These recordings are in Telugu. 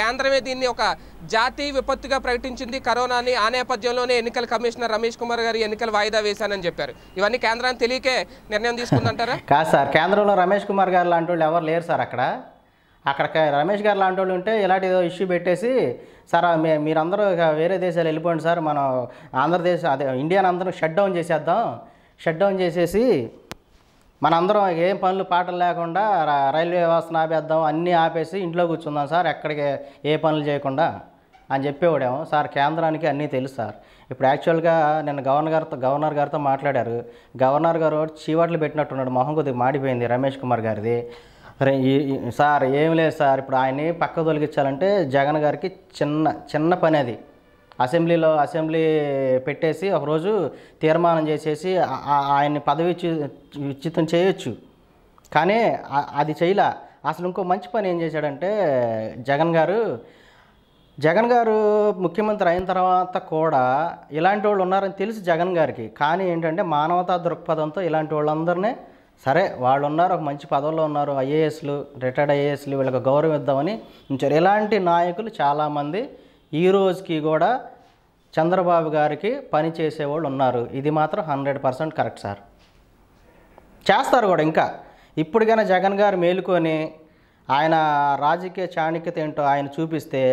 కేంద్రమే దీన్ని ఒక జాతీయ విపత్తుగా ప్రకటించింది కరోనాని ఆ నేపథ్యంలోనే ఎన్నికల కమిషనర్ రమేష్ కుమార్ గారు ఎన్నికల వాయిదా వేశానని చెప్పారు ఇవన్నీ కేంద్రాన్ని తెలియకే నిర్ణయం తీసుకుందంటారా కాదు సార్ కేంద్రంలో రమేష్ కుమార్ గారు లాంటి వాళ్ళు ఎవరు లేరు సార్ అక్కడ అక్కడ క- రమేష్ గారు లాంటి వాళ్ళు ఉంటే ఇలాంటి ఏదో ఇష్యూ పెట్టేసి సార్ ఆ మీ- మీరందరూ ఇక వేరే దేశాలు వెళ్ళిపోండి సార్ మనం ఆంధ్రదేశ్ అదే ఇండియాని అందరం షట్ డౌన్ చేసేద్దాం షట్ డౌన్ చేసేసి మనందరం ఇక ఏం పనులు పాటలు లేకుండా ర- రైల్వే వ్యవస్థను ఆపేద్దాం అన్నీ ఆపేసి ఇంట్లో కూర్చుందాం సార్ ఎక్కడికి ఏ పనులు చేయకుండా అని చెప్పేవాడేమో సార్ కేంద్రానికి అన్నీ తెలుసు సార్ ఇప్పుడు యాక్చువల్గా నిన్న గవర్నర్ గారితో గవర్నర్ గారితో మాట్లాడారు గవర్నర్ గారు చీవాట్లు పెట్టినట్టున్నాడు మొహం కొద్దిగా మాడిపోయింది రమేష్ కుమార్ గారిది అరే ఈ- ఈ- సార్ ఏం లేదు సార్ ఇప్పుడు ఆయన్ని పక్క తొలగించాలంటే జగన్ గారికి చిన్న చిన్న పని అది అసెంబ్లీలో అసెంబ్లీ పెట్టేసి ఒకరోజు తీర్మానం చేసేసి ఆ- ఆ- ఆయన్ని పదవి ఇచ్చి- విచ్యుతం చేయొచ్చు కానీ ఆ- అది చేయలే అసలు ఇంకో మంచి పని ఏం చేశాడంటే జగన్ గారు జగన్ గారు ముఖ్యమంత్రి అయిన తర్వాత కూడా ఇలాంటి వాళ్ళు ఉన్నారని తెలుసు జగన్ గారికి కానీ ఏంటంటే మానవతా దృక్పథంతో ఇలాంటి వాళ్ళందరినీ సరే వాళ్ళు ఉన్నారు ఒక మంచి పదవుల్లో ఉన్నారు ఐఏఎస్లు రిటైర్డ్ ఐఏఎస్లు వీళ్ళకి గౌరవం ఇద్దామని ఉంచారు ఇలాంటి నాయకులు చాలామంది ఈ రోజుకి కూడా చంద్రబాబు గారికి పని చేసేవాళ్ళు ఉన్నారు ఇది మాత్రం హండ్రెడ్ పర్సెంట్ కరెక్ట్ సార్ చేస్తారు కూడా ఇంకా ఇప్పటికైనా జగన్ గారు మేలుకొని ఆయన రాజకీయ చాణక్యత ఏంటో ఆయన చూపిస్తే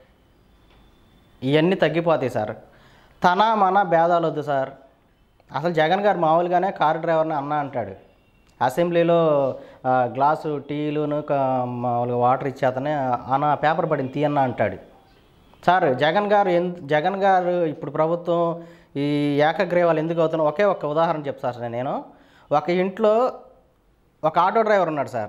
ఇవన్నీ తగ్గిపోతాయి సార్ తన మన భేదాలు వద్దు సార్ అసలు జగన్ గారు మామూలుగానే కారు డ్రైవర్ని అన్న అంటాడు అసెంబ్లీలో ఆ, గ్లాసు టీలును క- మామూలుగా వాటర్ ఇచ్చేతనే అన్న పేపర్ పడింది తీయన్న అంటాడు సార్ జగన్ గారు ఎన్ జగన్ గారు ఇప్పుడు ప్రభుత్వం ఈ ఏకగ్రీవాలు ఎందుకు అవుతున్నా ఒకే ఒక ఉదాహరణ చెప్తా సార్ నేను ఒక ఇంట్లో ఒక ఆటో డ్రైవర్ ఉన్నాడు సార్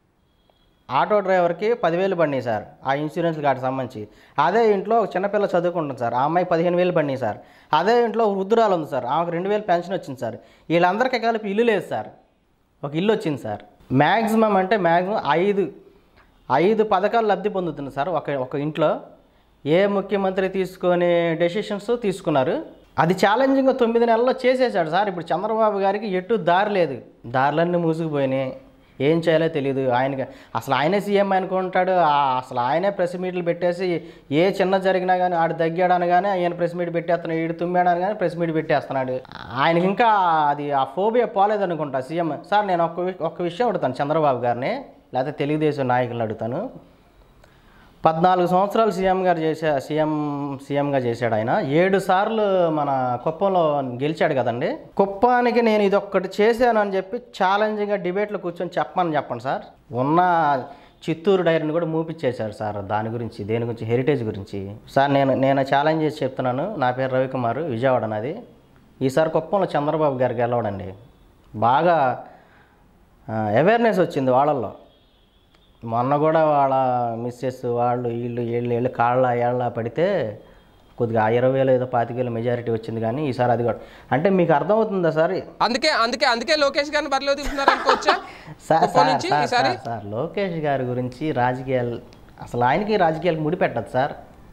ఆటో డ్రైవర్కి పదివేలు పడినాయి సార్ ఆ ఇన్సూరెన్స్ కార్డు సంబంధించి అదే ఇంట్లో ఒక చిన్నపిల్ల చదువుకుంటుంది సార్ ఆ అమ్మాయి పదిహేను వేలు పడినాయి సార్ అదే ఇంట్లో ఒక వృద్ధురాలు ఉంది సార్ ఆమెకు రెండు వేలు పెన్షన్ వచ్చింది సార్ వీళ్ళందరికీ కలిపి ఇల్లు లేదు సార్ ఒక ఇల్లు వచ్చింది సార్ మ్యాక్సిమం అంటే మ్యాక్సిమం ఐదు ఐదు పథకాలు లబ్ధి పొందుతుంది సార్ ఒక ఒక ఇంట్లో ఏ ముఖ్యమంత్రి తీసుకునే డెసిషన్స్ తీసుకున్నారు అది ఛాలెంజింగ్ తొమ్మిది నెలల్లో చేసేసాడు సార్ ఇప్పుడు చంద్రబాబు గారికి ఎటు దారి లేదు దారులన్నీ మూసుకుపోయినాయి ఏం చేయాలో తెలియదు ఆయనకి అసలు ఆయనే సీఎం అనుకుంటాడు ఆ- అసలు ఆయనే ప్రెస్ మీట్లు పెట్టేసి ఏ చిన్న జరిగినా కానీ ఆడు దగ్గాడు అనగానే ఆయన ప్రెస్ మీట్ పెట్టేస్తున్నాడు ఈడు తుమ్మాడు అనగానే ప్రెస్ మీట్ పెట్టేస్తున్నాడు ఆయనకి ఇంకా అది ఆ ఫోబియా పోలేదనుకుంటా సీఎం సార్ నేను ఒక్క వి- ఒక్క విషయం అడుగుతాను చంద్రబాబు గారిని లేకపోతే తెలుగుదేశం నాయకులను అడుగుతాను పద్నాలుగు సంవత్సరాలు సీఎం గారు చేసా సీఎం సీఎంగా చేశాడు ఆయన ఏడు సార్లు మన కుప్పంలో గెలిచాడు కదండి కుప్పానికి నేను ఇది ఒక్కటి చేశాను అని చెప్పి ఛాలెంజింగ్గా డిబేట్లో కూర్చొని చెప్పమని చెప్పండి సార్ ఉన్న చిత్తూరు డైరీని కూడా మూపిచ్చేశారు సార్ దాని గురించి దేని గురించి హెరిటేజ్ గురించి సార్ నేను నేను ఛాలెంజ్ చేసి చెప్తున్నాను నా పేరు రవికుమార్ విజయవాడ నాది ఈసారి కుప్పంలో చంద్రబాబు గారికి గెలవడండి బాగా అవేర్నెస్ వచ్చింది వాళ్ళల్లో మొన్న కూడా వాళ్ళ మిస్సెస్ వాళ్ళు వీళ్ళు వీళ్ళు వీళ్ళు కాళ్ళ ఏళ్ళ పడితే కొద్దిగా ఆ ఇరవై వేలు ఏదో పాతికేలు మెజారిటీ వచ్చింది కానీ ఈసారి అది కూడా అంటే మీకు అర్థమవుతుందా సార్ అందుకే అందుకే అందుకే లోకేష్ గారిని బరిలో దింపుతున్నారు అనుకోవచ్చా సార్ కుప్పం సార్ నుంచి సార్ ఈసారి సార్ సార్ లోకేష్ గారి గురించి రాజకీయాలు అసలు ఆయనకి రాజకీయాలకు ముడిపెట్టదు సార్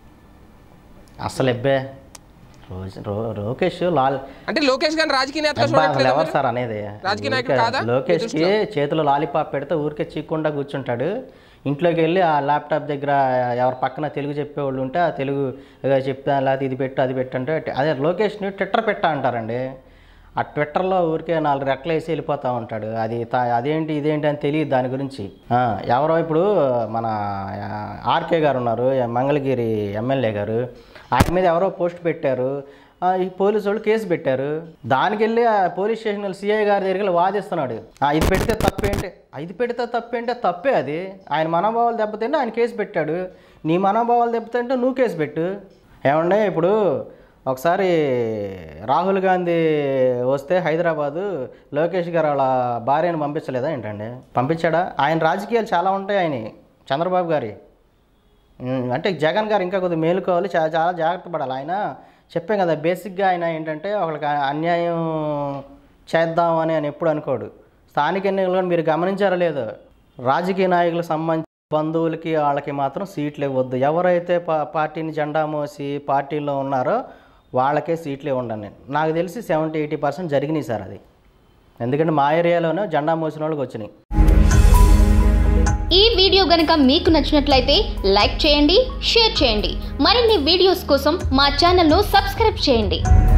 అసలు ఎబ్బే రోజు రో- లోకేష్ లాల్ అంటే లోకేష్ గారిని రాజకీయ నేతగా అబ్బా, అసలు చూడట్లేదా ఎవరు మీరు? సార్ అనేది రాజకీయ నాయకుడు ఊరికే కాదా? లోకేష్కి చేతిలో లాలీపాప్ పెడితే ఊరికే చీక్కుండా కూర్చుంటాడు ఇంట్లోకి వెళ్ళి ఆ ల్యాప్టాప్ దగ్గర ఎవరి పక్కన తెలుగు చెప్పేవాళ్ళు ఉంటే ఆ తెలుగు ఏదో చెప్తా లేకపోతే ఇది పెట్టు అది పెట్టు అంటే అదే లోకేష్ని ట్విట్టర్ పెట్టా అంటారండి ఆ ట్విట్టర్లో ఊరికే నాలుగు రెక్కలు వేసి వెళ్ళిపోతూ ఉంటాడు అది తా- అదేంటి ఇదేంటి అని తెలియదు దాని గురించి ఆ, ఎవరో ఇప్పుడు మన ఆ, ఆర్కే గారు ఉన్నారు మంగళగిరి ఎమ్మెల్యే గారు ఆయన మీద ఎవరో పోస్ట్ పెట్టారు ఆ, ఈ పోలీసు వాళ్ళు కేసు పెట్టారు దానికి వెళ్ళి ఆ పోలీస్ స్టేషన్ సిఐ గారి దగ్గరికి వెళ్ళి వాదిస్తున్నాడు ఆ, ఇది పెడితే తప్పేంటి ఆ, ఇది పెడితే తప్పేంటే తప్పే అది ఆయన మనోభావాలు దెబ్బతింటే ఆయన కేసు పెట్టాడు నీ మనోభావాలు దెబ్బతింటే నువ్వు కేసు పెట్టు ఏమంటే ఇప్పుడు ఒకసారి రాహుల్ గాంధీ వస్తే హైదరాబాదు లోకేష్ గారు వాళ్ళ భార్యను పంపించలేదా ఏంటండి పంపించాడా ఆయన రాజకీయాలు చాలా ఉంటాయి ఆయన చంద్రబాబు గారి ఉమ్, అంటే జగన్ గారు ఇంకా కొద్దిగా మేలుకోవాలి చాలా చాలా జాగ్రత్త పడాలి ఆయన చెప్పాం కదా బేసిక్గా ఆయన ఏంటంటే ఒకరికి అన్యాయం చేద్దాం అని ఆయన ఎప్పుడు అనుకోడు స్థానిక ఎన్నికల్లో మీరు గమనించారో లేదో రాజకీయ నాయకులకు సంబంధించి బంధువులకి వాళ్ళకి మాత్రం సీట్లు ఇవ్వద్దు ఎవరైతే పా పార్టీని జెండా మోసి పార్టీలో ఉన్నారో వాళ్ళకే సీట్లు ఇవ్వండి నాకు తెలిసి సెవెంటీ ఎయిటీ పర్సెంట్ జరిగినాయి సార్ అది ఎందుకంటే మా ఏరియాలోనే జెండా మోసిన వాళ్ళకి వచ్చినాయి ఈ వీడియో వీడియో గనుక మీకు నచ్చినట్లయితే లైక్ చేయండి షేర్ చేయండి మరిన్ని వీడియోస్ కోసం మా ఛానల్ను సబ్స్క్రైబ్ చేయండి